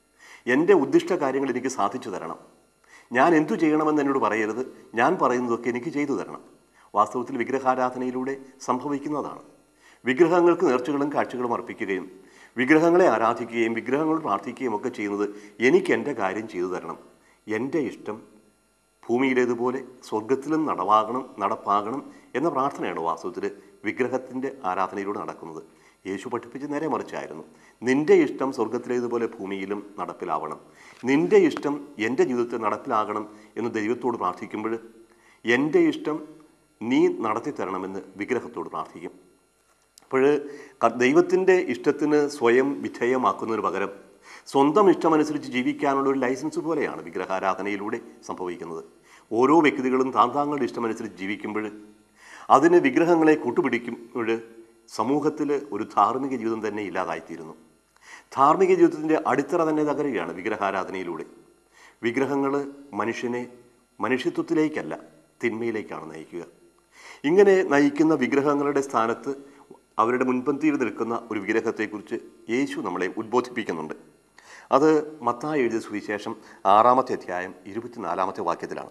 എൻ്റെ ഉദ്ദിഷ്ട കാര്യങ്ങൾ എനിക്ക് സാധിച്ചു തരണം ഞാൻ എന്തു ചെയ്യണമെന്ന് എന്നോട് പറയരുത് ഞാൻ പറയുന്നതൊക്കെ എനിക്ക് ചെയ്തു തരണം വാസ്തവത്തിൽ വിഗ്രഹാരാധനയിലൂടെ സംഭവിക്കുന്നതാണ് വിഗ്രഹങ്ങൾക്ക് നേർച്ചകളും കാഴ്ചകളും അർപ്പിക്കുകയും വിഗ്രഹങ്ങളെ ആരാധിക്കുകയും വിഗ്രഹങ്ങൾ പ്രാർത്ഥിക്കുകയും ഒക്കെ ചെയ്യുന്നത് എനിക്ക് എൻ്റെ കാര്യം ചെയ്തു തരണം എൻ്റെ ഇഷ്ടം ഭൂമിയിലേതുപോലെ സ്വർഗത്തിലും നടവാകണം നടപ്പാകണം എന്ന പ്രാർത്ഥനയാണ് വാസ്തവത്തിൽ വിഗ്രഹത്തിൻ്റെ ആരാധനയിലൂടെ നടക്കുന്നത് യേശു പഠിപ്പിച്ച് നേരെ മറിച്ചായിരുന്നു നിന്റെ ഇഷ്ടം സ്വർഗത്തിലേതുപോലെ ഭൂമിയിലും നടപ്പിലാവണം നിന്റെ ഇഷ്ടം എൻ്റെ ജീവിതത്തിൽ നടപ്പിലാകണം എന്ന് ദൈവത്തോട് പ്രാർത്ഥിക്കുമ്പോൾ എൻ്റെ ഇഷ്ടം നീ നടത്തി തരണമെന്ന് വിഗ്രഹത്തോട് പ്രാർത്ഥിക്കും അപ്പോൾ ദൈവത്തിൻ്റെ ഇഷ്ടത്തിന് സ്വയം വിധേയമാക്കുന്നതിന് പകരം സ്വന്തം ഇഷ്ടമനുസരിച്ച് ജീവിക്കാനുള്ള ഒരു ലൈസൻസ് പോലെയാണ് വിഗ്രഹാരാധനയിലൂടെ സംഭവിക്കുന്നത് ഓരോ വ്യക്തികളും താൻ താങ്കളുടെ ഇഷ്ടമനുസരിച്ച് ജീവിക്കുമ്പോൾ അതിന് വിഗ്രഹങ്ങളെ കൂട്ടുപിടിക്കുമ്പോൾ സമൂഹത്തിൽ ഒരു ധാർമ്മിക ജീവിതം തന്നെ ഇല്ലാതായിത്തീരുന്നു ധാർമ്മിക ജീവിതത്തിൻ്റെ അടിത്തറ തന്നെ തകരുകയാണ് വിഗ്രഹാരാധനയിലൂടെ വിഗ്രഹങ്ങൾ മനുഷ്യനെ മനുഷ്യത്വത്തിലേക്കല്ല തിന്മയിലേക്കാണ് നയിക്കുക ഇങ്ങനെ നയിക്കുന്ന വിഗ്രഹങ്ങളുടെ സ്ഥാനത്ത് അവരുടെ മുൻപന്തിയിൽ നിൽക്കുന്ന ഒരു വിഗ്രഹത്തെക്കുറിച്ച് യേശു നമ്മളെ ഉദ്ബോധിപ്പിക്കുന്നുണ്ട് അത് മത്തായി എഴുതിയ സുവിശേഷം ആറാമത്തെ അധ്യായം ഇരുപത്തിനാലാമത്തെ വാക്യത്തിലാണ്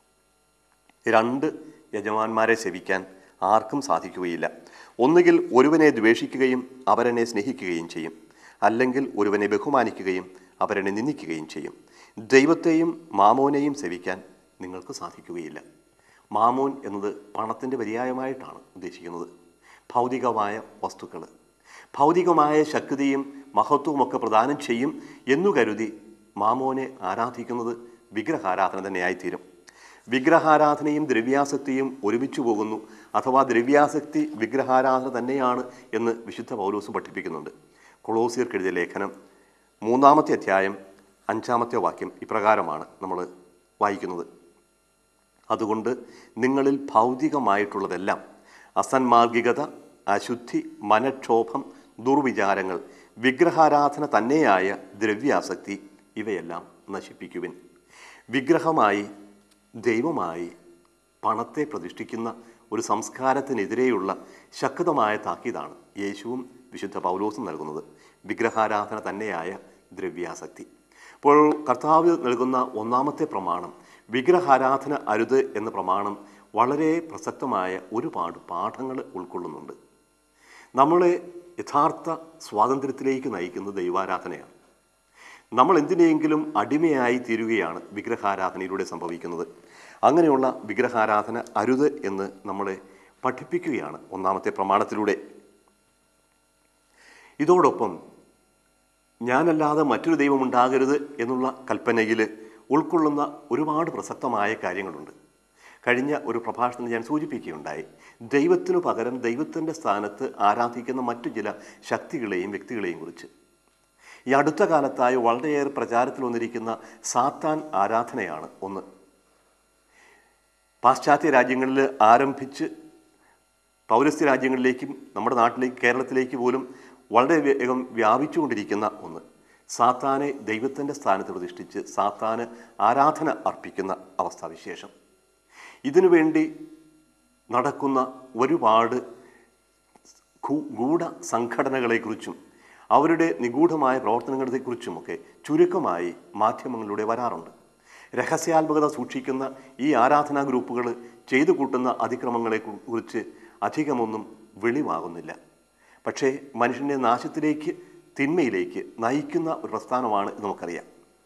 രണ്ട് യജമാന്മാരെ സേവിക്കാൻ ആർക്കും സാധിക്കുകയില്ല ഒന്നുകിൽ ഒരുവനെ ദ്വേഷിക്കുകയും അവരനെ സ്നേഹിക്കുകയും ചെയ്യും അല്ലെങ്കിൽ ഒരുവനെ ബഹുമാനിക്കുകയും അവരനെ നിന്ദിക്കുകയും ചെയ്യും ദൈവത്തെയും മാമോനെയും സേവിക്കാൻ നിങ്ങൾക്ക് സാധിക്കുകയില്ല മാമോൻ എന്നത് പണത്തിൻ്റെ പര്യായമായിട്ടാണ് ഉദ്ദേശിക്കുന്നത് ഭൗതികമായ വസ്തുക്കൾ ഭൗതികമായ ശക്തിയും മഹത്വവുമൊക്കെ പ്രദാനം ചെയ്യും എന്നു കരുതി മാമോനെ ആരാധിക്കുന്നത് വിഗ്രഹാരാധന തന്നെയായിത്തീരും വിഗ്രഹാരാധനയും ദ്രവ്യാസക്തിയും ഒരുമിച്ച് പോകുന്നു അഥവാ ദ്രവ്യാസക്തി വിഗ്രഹാരാധന തന്നെയാണ് എന്ന് വിശുദ്ധ പൗലോസും പഠിപ്പിക്കുന്നുണ്ട് കൊളോസിയർക്ക് എഴുതിയ ലേഖനം മൂന്നാമത്തെ അധ്യായം അഞ്ചാമത്തെ വാക്യം ഇപ്രകാരമാണ് നമ്മൾ വായിക്കുന്നത് അതുകൊണ്ട് നിങ്ങളിൽ ഭൗതികമായിട്ടുള്ളതെല്ലാം അസന്മാർഗികത അശുദ്ധി മനക്ഷോഭം ദുർവിചാരങ്ങൾ വിഗ്രഹാരാധന തന്നെയായ ദ്രവ്യാസക്തി ഇവയെല്ലാം നശിപ്പിക്കുവിൻ വിഗ്രഹമായി ദൈവമായി പണത്തെ പ്രതിഷ്ഠിക്കുന്ന ഒരു സംസ്കാരത്തിനെതിരെയുള്ള ശക്തമായ താക്കീതാണ് യേശുവും വിശുദ്ധ പൗലോസും നൽകുന്നത് വിഗ്രഹാരാധന തന്നെയായ ദ്രവ്യാസക്തി അപ്പോൾ കർത്താവ് നൽകുന്ന ഒന്നാമത്തെ പ്രമാണം വിഗ്രഹാരാധന അരുത് എന്ന പ്രമാണം വളരെ പ്രസക്തമായ ഒരുപാട് പാഠങ്ങൾ ഉൾക്കൊള്ളുന്നുണ്ട് നമ്മളെ യഥാർത്ഥ സ്വാതന്ത്ര്യത്തിലേക്ക് നയിക്കുന്ന ദൈവാരാധനയാണ് നമ്മൾ എന്തിനെങ്കിലും അടിമയായി തീരുകയാണ് വിഗ്രഹാരാധനയിലൂടെ സംഭവിക്കുന്നത് അങ്ങനെയുള്ള വിഗ്രഹാരാധന അരുത് എന്ന് നമ്മളെ പഠിപ്പിക്കുകയാണ് ഒന്നാമത്തെ പ്രമാണത്തിലൂടെ ഇതോടൊപ്പം ഞാനല്ലാതെ മറ്റൊരു ദൈവം ഉണ്ടാകരുത് എന്നുള്ള കൽപ്പനയിൽ ഉൾക്കൊള്ളുന്ന ഒരുപാട് പ്രസക്തമായ കാര്യങ്ങളുണ്ട് കഴിഞ്ഞ ഒരു പ്രഭാഷണത്തിൽ ഞാൻ സൂചിപ്പിക്കുകയുണ്ടായി ദൈവത്തിനു പകരം ദൈവത്തിൻ്റെ സ്ഥാനത്ത് ആരാധിക്കുന്ന മറ്റു ചില ശക്തികളെയും വ്യക്തികളെയും കുറിച്ച് ഈ അടുത്ത കാലത്തായി വളരെയേറെ പ്രചാരത്തിൽ വന്നിരിക്കുന്ന സാത്താൻ ആരാധനയാണ് ഒന്ന് പാശ്ചാത്യ രാജ്യങ്ങളിൽ ആരംഭിച്ച് പൗരസ്ത്യ രാജ്യങ്ങളിലേക്കും നമ്മുടെ നാട്ടിലേക്ക് കേരളത്തിലേക്ക് പോലും വളരെ വേഗം വ്യാപിച്ചുകൊണ്ടിരിക്കുന്ന ഒന്ന് സാത്താനെ ദൈവത്തിൻ്റെ സ്ഥാനത്ത് പ്രതിഷ്ഠിച്ച് സാത്താന് ആരാധന അർപ്പിക്കുന്ന അവസ്ഥാവിശേഷം ഇതിനു വേണ്ടി നടക്കുന്ന ഒരുപാട് ഗൂ- ഗൂഢ സംഘടനകളെക്കുറിച്ചും അവരുടെ നിഗൂഢമായ പ്രവർത്തനങ്ങളെക്കുറിച്ചുമൊക്കെ ചുരുക്കമായി മാധ്യമങ്ങളിലൂടെ വരാറുണ്ട് രഹസ്യാത്മകത സൂക്ഷിക്കുന്ന ഈ ആരാധനാ ഗ്രൂപ്പുകൾ ചെയ്തു കൂട്ടുന്ന അതിക്രമങ്ങളെ കു- കുറിച്ച് അധികമൊന്നും വെളിവാകുന്നില്ല പക്ഷേ മനുഷ്യനെ നാശത്തിലേക്ക് തിന്മയിലേക്ക് നയിക്കുന്ന ഒരു പ്രസ്ഥാനമാണ് ഇത് നമുക്കറിയാം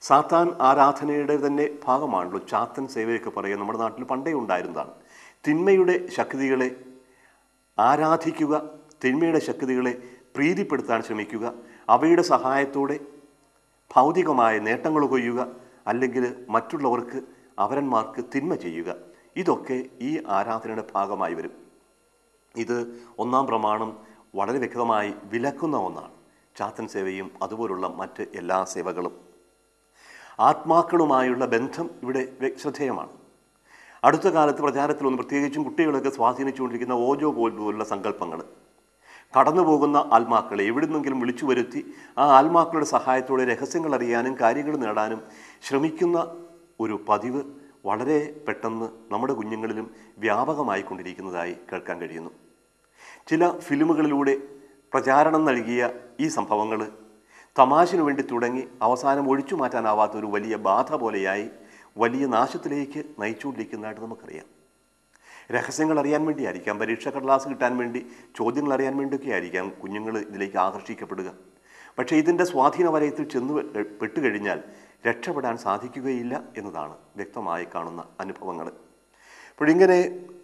സാത്താൻ ആരാധനയുടെ തന്നെ ഭാഗമാണല്ലോ ചാത്തൻ സേവയൊക്കെ പറയുക നമ്മുടെ നാട്ടിൽ പണ്ടേ ഉണ്ടായിരുന്നതാണ് തിന്മയുടെ ശക്തികളെ ആരാധിക്കുക തിന്മയുടെ ശക്തികളെ പ്രീതിപ്പെടുത്താൻ ശ്രമിക്കുക അവയുടെ സഹായത്തോടെ ഭൗതികമായ നേട്ടങ്ങൾ കൊയ്യുക അല്ലെങ്കിൽ മറ്റുള്ളവർക്ക് അവരന്മാർക്ക് തിന്മ ചെയ്യുക ഇതൊക്കെ ഈ ആരാധനയുടെ ഭാഗമായി വരും ഇത് ഒന്നാം പ്രമാണം വളരെ വ്യക്തമായി വിലക്കുന്ന ഒന്നാണ് ചാത്തൻ സേവയും അതുപോലുള്ള മറ്റ് എല്ലാ സേവകളും ആത്മാക്കളുമായുള്ള ബന്ധം ഇവിടെ വ്യ- ശ്രദ്ധേയമാണ് അടുത്ത കാലത്ത് പ്രചാരത്തിലൊന്നും പ്രത്യേകിച്ചും കുട്ടികളൊക്കെ സ്വാധീനിച്ചുകൊണ്ടിരിക്കുന്ന ഓജോ പോൽ പോലുള്ള സങ്കല്പങ്ങൾ കടന്നു പോകുന്ന ആത്മാക്കളെ എവിടുന്നെങ്കിലും വിളിച്ചു വരുത്തി ആ ആത്മാക്കളുടെ സഹായത്തോടെ രഹസ്യങ്ങൾ അറിയാനും കാര്യങ്ങൾ നേടാനും ശ്രമിക്കുന്ന ഒരു പതിവ് വളരെ പെട്ടെന്ന് നമ്മുടെ കുഞ്ഞുങ്ങളിലും വ്യാപകമായി കൊണ്ടിരിക്കുന്നതായി കേൾക്കാൻ കഴിയുന്നു ചില ഫിലിമുകളിലൂടെ പ്രചാരണം നൽകിയ ഈ സംഭവങ്ങൾ തമാശിനു വേണ്ടി തുടങ്ങി അവസാനം ഒഴിച്ചു മാറ്റാനാവാത്ത ഒരു വലിയ ബാധ പോലെയായി വലിയ നാശത്തിലേക്ക് നയിച്ചുകൊണ്ടിരിക്കുന്നതായിട്ട് നമുക്കറിയാം രഹസ്യങ്ങൾ അറിയാൻ വേണ്ടിയായിരിക്കാം പരീക്ഷ കടലാസ് കിട്ടാൻ വേണ്ടി ചോദ്യങ്ങൾ അറിയാൻ വേണ്ടിയൊക്കെ ആയിരിക്കാം കുഞ്ഞുങ്ങൾ ഇതിലേക്ക് ആകർഷിക്കപ്പെടുക പക്ഷേ ഇതിൻ്റെ സ്വാധീന വലയത്തിൽ ചെന്ന് പെ- പെട്ടുകഴിഞ്ഞാൽ രക്ഷപ്പെടാൻ സാധിക്കുകയില്ല എന്നതാണ് വ്യക്തമായി കാണുന്ന അനുഭവങ്ങൾ അപ്പോഴിങ്ങനെ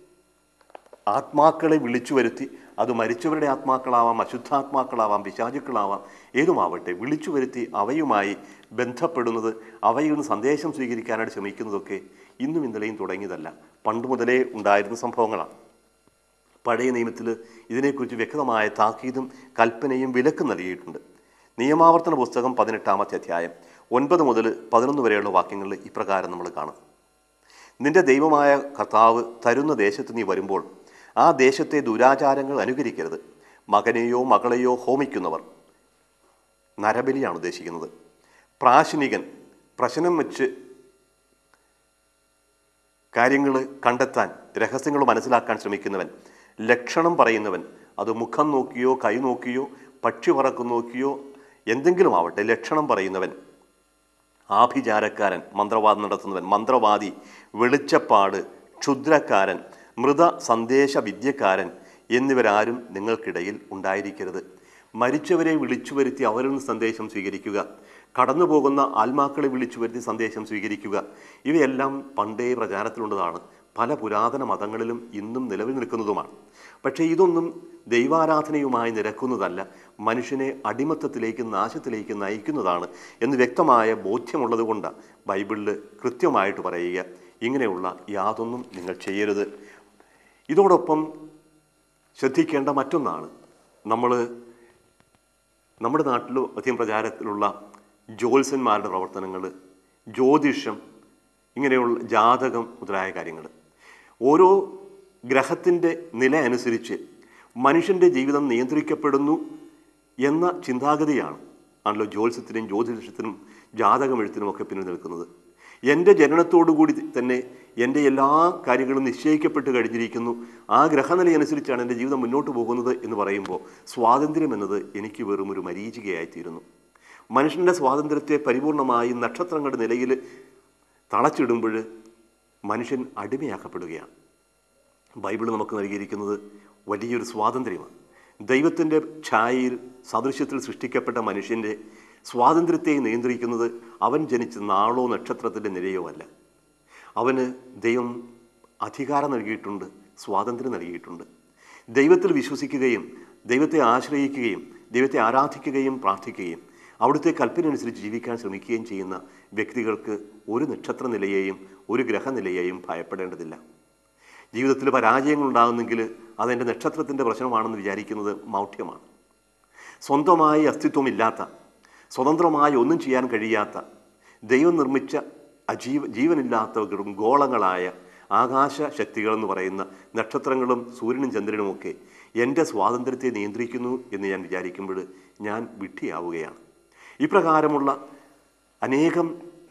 ആത്മാക്കളെ വിളിച്ചു വരുത്തി അത് മരിച്ചവരുടെ ആത്മാക്കളാവാം അശുദ്ധാത്മാക്കളാവാം പിശാചുക്കളാവാം ഏതുമാവട്ടെ വിളിച്ചു വരുത്തി അവയുമായി ബന്ധപ്പെടുന്നത് അവയിൽ നിന്ന് സന്ദേശം സ്വീകരിക്കാനായിട്ട് ശ്രമിക്കുന്നതൊക്കെ ഇന്നും ഇന്നലെയും തുടങ്ങിയതല്ല പണ്ട് മുതലേ ഉണ്ടായിരുന്ന സംഭവങ്ങളാണ് പഴയ നിയമത്തിൽ ഇതിനെക്കുറിച്ച് വ്യക്തമായ താക്കീതും കൽപ്പനയും വിലക്കും നൽകിയിട്ടുണ്ട് നിയമാവർത്തന പുസ്തകം പതിനെട്ടാമത്തെ അധ്യായം ഒൻപത് മുതൽ പതിനൊന്ന് വരെയുള്ള വാക്യങ്ങളിൽ ഇപ്രകാരം നമ്മൾ കാണും നിന്റെ ദൈവമായ കർത്താവ് തരുന്ന ദേശത്ത് നീ വരുമ്പോൾ ആ ദേശത്തെ ദുരാചാരങ്ങൾ അനുകരിക്കരുത് മകനെയോ മകളെയോ ഹോമിക്കുന്നവർ നരബലിയാണ് ഉദ്ദേശിക്കുന്നത് പ്രാശനികൻ പ്രശ്നം വെച്ച് കാര്യങ്ങൾ കണ്ടെത്താൻ രഹസ്യങ്ങൾ മനസ്സിലാക്കാൻ ശ്രമിക്കുന്നവൻ ലക്ഷണം പറയുന്നവൻ അത് മുഖം നോക്കിയോ കൈ നോക്കിയോ പക്ഷി പറക്കും നോക്കിയോ എന്തെങ്കിലും ആവട്ടെ ലക്ഷണം പറയുന്നവൻ ആഭിചാരക്കാരൻ മന്ത്രവാദം നടത്തുന്നവൻ മന്ത്രവാദി വെളിച്ചപ്പാട് ക്ഷുദ്രക്കാരൻ മൃത സന്ദേശ വിദ്യക്കാരൻ എന്നിവരാരും നിങ്ങൾക്കിടയിൽ ഉണ്ടായിരിക്കരുത് മരിച്ചവരെ വിളിച്ചു വരുത്തി അവരിൽ നിന്ന് സന്ദേശം സ്വീകരിക്കുക കടന്നു പോകുന്ന ആത്മാക്കളെ വിളിച്ചു വരുത്തി സന്ദേശം സ്വീകരിക്കുക ഇവയെല്ലാം പണ്ടേ പ്രചാരത്തിലുള്ളതാണ് പല പുരാതന മതങ്ങളിലും ഇന്നും നിലവിൽ നിൽക്കുന്നതുമാണ് പക്ഷേ ഇതൊന്നും ദൈവാരാധനയുമായി നിരക്കുന്നതല്ല മനുഷ്യനെ അടിമത്തത്തിലേക്ക് നാശത്തിലേക്ക് നയിക്കുന്നതാണ് എന്ന് വ്യക്തമായ ബോധ്യമുള്ളത് കൊണ്ട് ബൈബിളിൽ കൃത്യമായിട്ട് പറയുക ഇങ്ങനെയുള്ള യാതൊന്നും നിങ്ങൾ ചെയ്യരുത് ഇതോടൊപ്പം ശ്രദ്ധിക്കേണ്ട മറ്റൊന്നാണ് നമ്മൾ നമ്മുടെ നാട്ടിൽ അധികം പ്രചാരത്തിലുള്ള ജ്യോത്സ്യന്മാരുടെ പ്രവർത്തനങ്ങൾ ജ്യോതിഷം ഇങ്ങനെയുള്ള ജാതകം മുതലായ കാര്യങ്ങൾ ഓരോ ഗ്രഹത്തിൻ്റെ നില അനുസരിച്ച് മനുഷ്യൻ്റെ ജീവിതം നിയന്ത്രിക്കപ്പെടുന്നു എന്ന ചിന്താഗതിയാണ് ആണല്ലോ ജ്യോത്സ്യത്തിനും ജ്യോതിഷത്തിനും ജാതകം എഴുത്തിനും ഒക്കെ പിന്നിൽ നിൽക്കുന്നത് എൻ്റെ ജനനത്തോടു കൂടി തന്നെ എൻ്റെ എല്ലാ കാര്യങ്ങളും നിശ്ചയിക്കപ്പെട്ട് കഴിഞ്ഞിരിക്കുന്നു ആ ഗ്രഹനില അനുസരിച്ചാണ് എൻ്റെ ജീവിതം മുന്നോട്ട് പോകുന്നത് എന്ന് പറയുമ്പോൾ സ്വാതന്ത്ര്യം എന്നത് എനിക്ക് വെറും ഒരു മരീചികയായിത്തീരുന്നു മനുഷ്യൻ്റെ സ്വാതന്ത്ര്യത്തെ പരിപൂർണമായി നക്ഷത്രങ്ങളുടെ നിലയിൽ തളച്ചിടുമ്പോൾ മനുഷ്യൻ അടിമയാക്കപ്പെടുകയാണ് ബൈബിൾ നമുക്ക് നൽകിയിരിക്കുന്നത് വലിയൊരു സ്വാതന്ത്ര്യമാണ് ദൈവത്തിൻ്റെ ഛായയിൽ സദൃശ്യത്തിൽ സൃഷ്ടിക്കപ്പെട്ട മനുഷ്യൻ്റെ സ്വാതന്ത്ര്യത്തെ നിയന്ത്രിക്കുന്നത് അവൻ ജനിച്ച നാളോ നക്ഷത്രത്തിൻ്റെ നിരയോ അല്ല അവന് ദൈവം അധികാരം നൽകിയിട്ടുണ്ട് സ്വാതന്ത്ര്യം നൽകിയിട്ടുണ്ട് ദൈവത്തിൽ വിശ്വസിക്കുകയും ദൈവത്തെ ആശ്രയിക്കുകയും ദൈവത്തെ ആരാധിക്കുകയും പ്രാർത്ഥിക്കുകയും അവിടുത്തെ കൽപ്പന അനുസരിച്ച് ജീവിക്കാൻ ശ്രമിക്കുകയും ചെയ്യുന്ന വ്യക്തികൾക്ക് ഒരു നക്ഷത്ര നിലയെയും ഒരു ഗ്രഹനിലയെയും ഭയപ്പെടേണ്ടതില്ല ജീവിതത്തിൽ പരാജയങ്ങൾ ഉണ്ടാകുന്നെങ്കിൽ അതെൻ്റെ നക്ഷത്രത്തിൻ്റെ പ്രശ്നമാണെന്ന് വിചാരിക്കുന്നത് മൗഢ്യമാണ് സ്വന്തമായി അസ്തിത്വമില്ലാത്ത സ്വതന്ത്രമായി ഒന്നും ചെയ്യാൻ കഴിയാത്ത ദൈവം നിർമ്മിച്ച അജീവ ജീവനില്ലാത്ത വെറും ഗോളങ്ങളായ ആകാശ ശക്തികൾ എന്ന് പറയുന്ന നക്ഷത്രങ്ങളും സൂര്യനും ചന്ദ്രനുമൊക്കെ എൻ്റെ സ്വാതന്ത്ര്യത്തെ നിയന്ത്രിക്കുന്നു എന്ന് ഞാൻ വിചാരിക്കുമ്പോൾ ഞാൻ വിഡ്ഢിയാവുകയാണ് ഇപ്രകാരമുള്ള അനേകം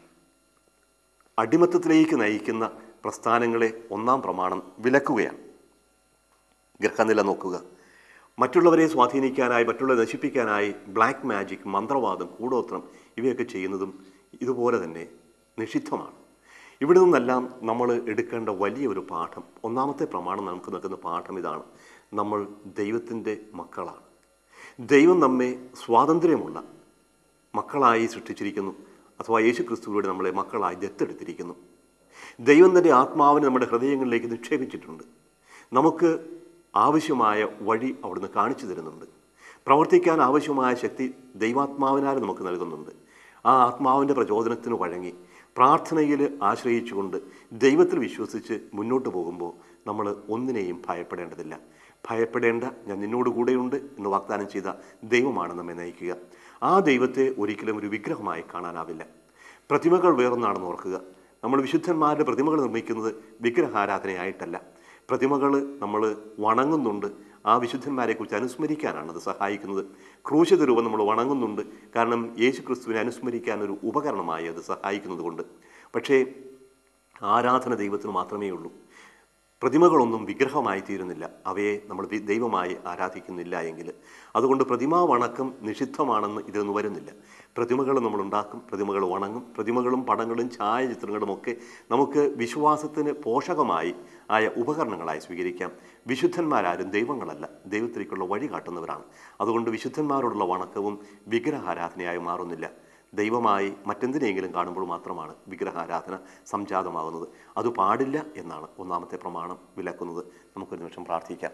അടിമത്തത്തിലേക്ക് നയിക്കുന്ന പ്രസ്ഥാനങ്ങളെ ഒന്നാം പ്രമാണം വിലക്കുകയാണ് ഗ്രഹനില നോക്കുക മറ്റുള്ളവരെ സ്വാധീനിക്കാനായി മറ്റുള്ളവരെ നശിപ്പിക്കാനായി ബ്ലാക്ക് മാജിക് മന്ത്രവാദം കൂടോത്രം ഇവയൊക്കെ ചെയ്യുന്നതും ഇതുപോലെ തന്നെ നിഷിദ്ധമാണ് ഇവിടെ നിന്നെല്ലാം നമ്മൾ എടുക്കേണ്ട വലിയ ഒരു പാഠം ഒന്നാമത്തെ പ്രമാണം നമുക്ക് നൽകുന്ന പാഠം ഇതാണ് നമ്മൾ ദൈവത്തിൻ്റെ മക്കളാണ് ദൈവം നമ്മെ സ്വാതന്ത്ര്യമുള്ള മക്കളായി സൃഷ്ടിച്ചിരിക്കുന്നു അഥവാ യേശു ക്രിസ്തുവിലൂടെ നമ്മളെ മക്കളായി ദത്തെടുത്തിരിക്കുന്നു ദൈവം തൻ്റെ ആത്മാവിനെ നമ്മുടെ ഹൃദയങ്ങളിലേക്ക് നിക്ഷേപിച്ചിട്ടുണ്ട് നമുക്ക് ആവശ്യമായ വഴി അവിടുന്ന് കാണിച്ചു തരുന്നുണ്ട് പ്രവർത്തിക്കാൻ ആവശ്യമായ ശക്തി ദൈവാത്മാവിനാൽ നമുക്ക് നൽകുന്നുണ്ട് ആ ആത്മാവിൻ്റെ പ്രചോദനത്തിന് വഴങ്ങി പ്രാർത്ഥനയിൽ ആശ്രയിച്ചുകൊണ്ട് ദൈവത്തിൽ വിശ്വസിച്ച് മുന്നോട്ട് പോകുമ്പോൾ നമ്മൾ ഒന്നിനെയും ഭയപ്പെടേണ്ടതില്ല ഭയപ്പെടേണ്ട ഞാൻ നിന്നോട് കൂടെയുണ്ട് എന്ന് വാഗ്ദാനം ചെയ്ത ദൈവമാണ് നമ്മെ നയിക്കുക ആ ദൈവത്തെ ഒരിക്കലും ഒരു വിഗ്രഹമായി കാണാനാവില്ല പ്രതിമകൾ വേറൊന്നാണെന്ന് ഓർക്കുക നമ്മൾ വിശുദ്ധന്മാരുടെ പ്രതിമകൾ നിർമ്മിക്കുന്നത് വിഗ്രഹാരാധനയായിട്ടല്ല പ്രതിമകൾ നമ്മൾ വണങ്ങുന്നുണ്ട് ആ വിശുദ്ധന്മാരെക്കുറിച്ച് അനുസ്മരിക്കാനാണ് അത് സഹായിക്കുന്നത് ക്രൂശിത രൂപം നമ്മൾ വണങ്ങുന്നുണ്ട് കാരണം യേശു ക്രിസ്തുവിനെ അനുസ്മരിക്കാൻ ഒരു ഉപകരണമായി അത് സഹായിക്കുന്നത് കൊണ്ട് പക്ഷേ ആരാധന ദൈവത്തിന് മാത്രമേ ഉള്ളൂ പ്രതിമകളൊന്നും വിഗ്രഹമായി തീരുന്നില്ല അവയെ നമ്മൾ വി- ദൈവമായി ആരാധിക്കുന്നില്ല എങ്കിൽ അതുകൊണ്ട് പ്രതിമാ വണക്കം നിഷിദ്ധമാണെന്ന് ഇതൊന്നും വരുന്നില്ല പ്രതിമകൾ നമ്മൾ ഉണ്ടാക്കും പ്രതിമകൾ വണങ്ങും പ്രതിമകളും പടങ്ങളും ഛായാചിത്രങ്ങളും ഒക്കെ നമുക്ക് വിശ്വാസത്തിന് പോഷകമായി ആയ ഉപകരണങ്ങളായി സ്വീകരിക്കാം വിശുദ്ധന്മാരാരും ദൈവങ്ങളല്ല ദൈവത്തിലേക്കുള്ള വഴി കാട്ടുന്നവരാണ് അതുകൊണ്ട് വിശുദ്ധന്മാരോടുള്ള വണക്കവും വിഗ്രഹാരാധനയായി മാറുന്നില്ല ദൈവമായി മറ്റെന്തിനെങ്കിലും കാണുമ്പോൾ മാത്രമാണ് വിഗ്രഹാരാധന സംജാതമാകുന്നത് അത് പാടില്ല എന്നാണ് ഒന്നാമത്തെ പ്രമാണം വിലക്കുന്നത് നമുക്കൊരു നിമിഷം പ്രാർത്ഥിക്കാം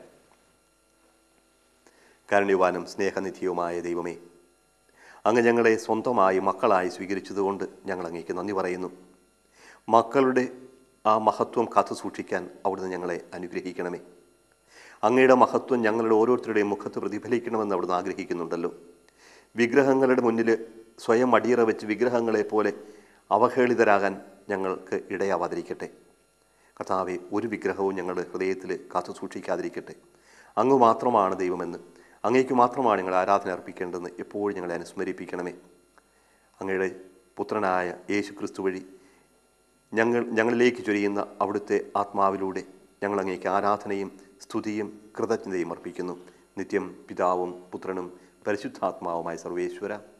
കാരുണ്യവാനും സ്നേഹനിധിയുമായ ദൈവമേ അങ്ങ് ഞങ്ങളെ സ്വന്തമായി മക്കളായി സ്വീകരിച്ചതുകൊണ്ട് ഞങ്ങൾ അങ്ങേക്ക് നന്ദി പറയുന്നു മക്കളുടെ ആ മഹത്വം കാത്തു സൂക്ഷിക്കാൻ അവിടുന്ന് ഞങ്ങളെ അനുഗ്രഹിക്കണമേ അങ്ങയുടെ മഹത്വം ഞങ്ങളുടെ ഓരോരുത്തരുടെയും മുഖത്ത് പ്രതിഫലിക്കണമെന്ന് അവിടുന്ന് ആഗ്രഹിക്കുന്നുണ്ടല്ലോ വിഗ്രഹങ്ങളുടെ മുന്നിൽ സ്വയം അടിയറ വെച്ച് വിഗ്രഹങ്ങളെ പോലെ അവഹേളിതരാകാൻ ഞങ്ങൾക്ക് ഇടയാവാതിരിക്കട്ടെ കർത്താവെ ഒരു വിഗ്രഹവും ഞങ്ങളുടെ ഹൃദയത്തിൽ കാത്തു സൂക്ഷിക്കാതിരിക്കട്ടെ അങ്ങ് മാത്രമാണ് ദൈവമെന്ന് അങ്ങേക്ക് മാത്രമാണ് ഞങ്ങൾ ആരാധന അർപ്പിക്കേണ്ടതെന്ന് എപ്പോഴും ഞങ്ങളെ അനുസ്മരിപ്പിക്കണമേ അങ്ങയുടെ പുത്രനായ യേശു ക്രിസ്തു വഴി ഞങ്ങൾ ഞങ്ങളിലേക്ക് ചൊരിയുന്ന അവിടുത്തെ ആത്മാവിലൂടെ ഞങ്ങൾ അങ്ങേക്ക് ആരാധനയും സ്തുതിയും കൃതജ്ഞതയും അർപ്പിക്കുന്നു നിത്യം പിതാവും പുത്രനും പരിശുദ്ധാത്മാവുമായ സർവേശ്വര